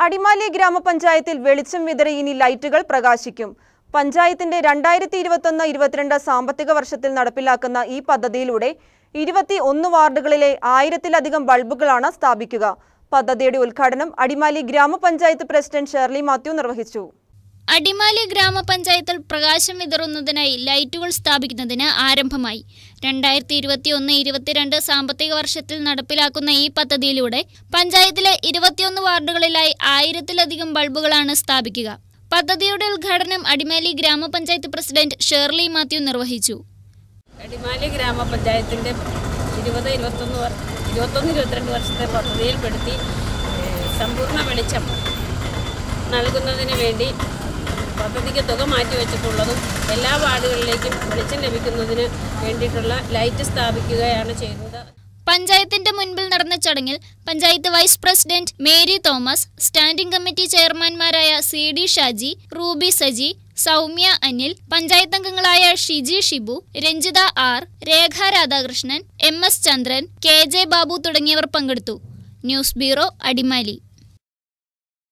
അടിമാലി ഗ്രാമപഞ്ചായത്തിൽ വെളിച്ചം വിതറി ഇനി ലൈറ്റുകൾ പ്രകാശിക്കും പഞ്ചായത്തിന്റെ രണ്ടായിരത്തി ഇരുപത്തൊന്ന് ഇരുപത്തിരണ്ട് സാമ്പത്തിക വർഷത്തിൽ നടപ്പിലാക്കുന്ന ഈ പദ്ധതിയിലൂടെ ഇരുപത്തി ഒന്ന് വാർഡുകളിലെ ആയിരത്തിലധികം ബൾബുകളാണ് സ്ഥാപിക്കുക പദ്ധതിയുടെ ഉദ്ഘാടനം അടിമാലി ഗ്രാമപഞ്ചായത്ത് പ്രസിഡന്റ് ഷേർലി മാത്യു നിർവഹിച്ചു അടിമാലി ഗ്രാമപഞ്ചായത്തിൽ പ്രകാശം വിതറുന്നതിനായി ലൈറ്റുകൾ സ്ഥാപിക്കുന്നതിന് ആരംഭമായി രണ്ടായിരത്തി ഇരുപത്തി ഒന്ന് ഇരുപത്തിരണ്ട് സാമ്പത്തിക വർഷത്തിൽ നടപ്പിലാക്കുന്ന ഈ പദ്ധതിയിലൂടെ പഞ്ചായത്തിലെ ഇരുപത്തിയൊന്ന് വാർഡുകളിലായി ആയിരത്തിലധികം ബൾബുകളാണ് സ്ഥാപിക്കുക പദ്ധതിയുടെ ഉദ്ഘാടനം അടിമാലി ഗ്രാമപഞ്ചായത്ത് പ്രസിഡന്റ് ഷേർലി മാത്യു നിർവഹിച്ചു അടിമാലി ഗ്രാമപഞ്ചായത്തിൻ്റെ ഇരുപത് ഇരുപത്തൊന്ന് വർ ഇരുപത്തൊന്ന് ഇരുപത്തിരണ്ട് വർഷത്തെ പദ്ധതിയിൽപ്പെടുത്തി ഏഹ്, സമ്പൂർണ്ണ വെളിച്ചം നൽകുന്നതിന് വേണ്ടി പദ്ധതിക്ക് തുക മാറ്റിവെച്ചിട്ടുള്ളതും എല്ലാ വാർഡുകളിലേക്കും വെളിച്ചം ലഭിക്കുന്നതിന് വേണ്ടിയിട്ടുള്ള ലൈറ്റ് സ്ഥാപിക്കുകയാണ് ചെയ്യുന്നത് പഞ്ചായത്തിന്റെ മുൻപിൽ നടന്ന ചടങ്ങിൽ panchayat vice president Mary Thomas standing committee ചെയർമാൻമാരായ C D Shaji Ruby Saji Soumya Anil panchayat അംഗങ്ങളായ Shiji Shibu Ranjitha R Rekha Radhakrishnan M S Chandran K J Babu തുടങ്ങിയവർ പങ്കെടുത്തു ന്യൂസ് ബ്യൂറോ അടിമാലി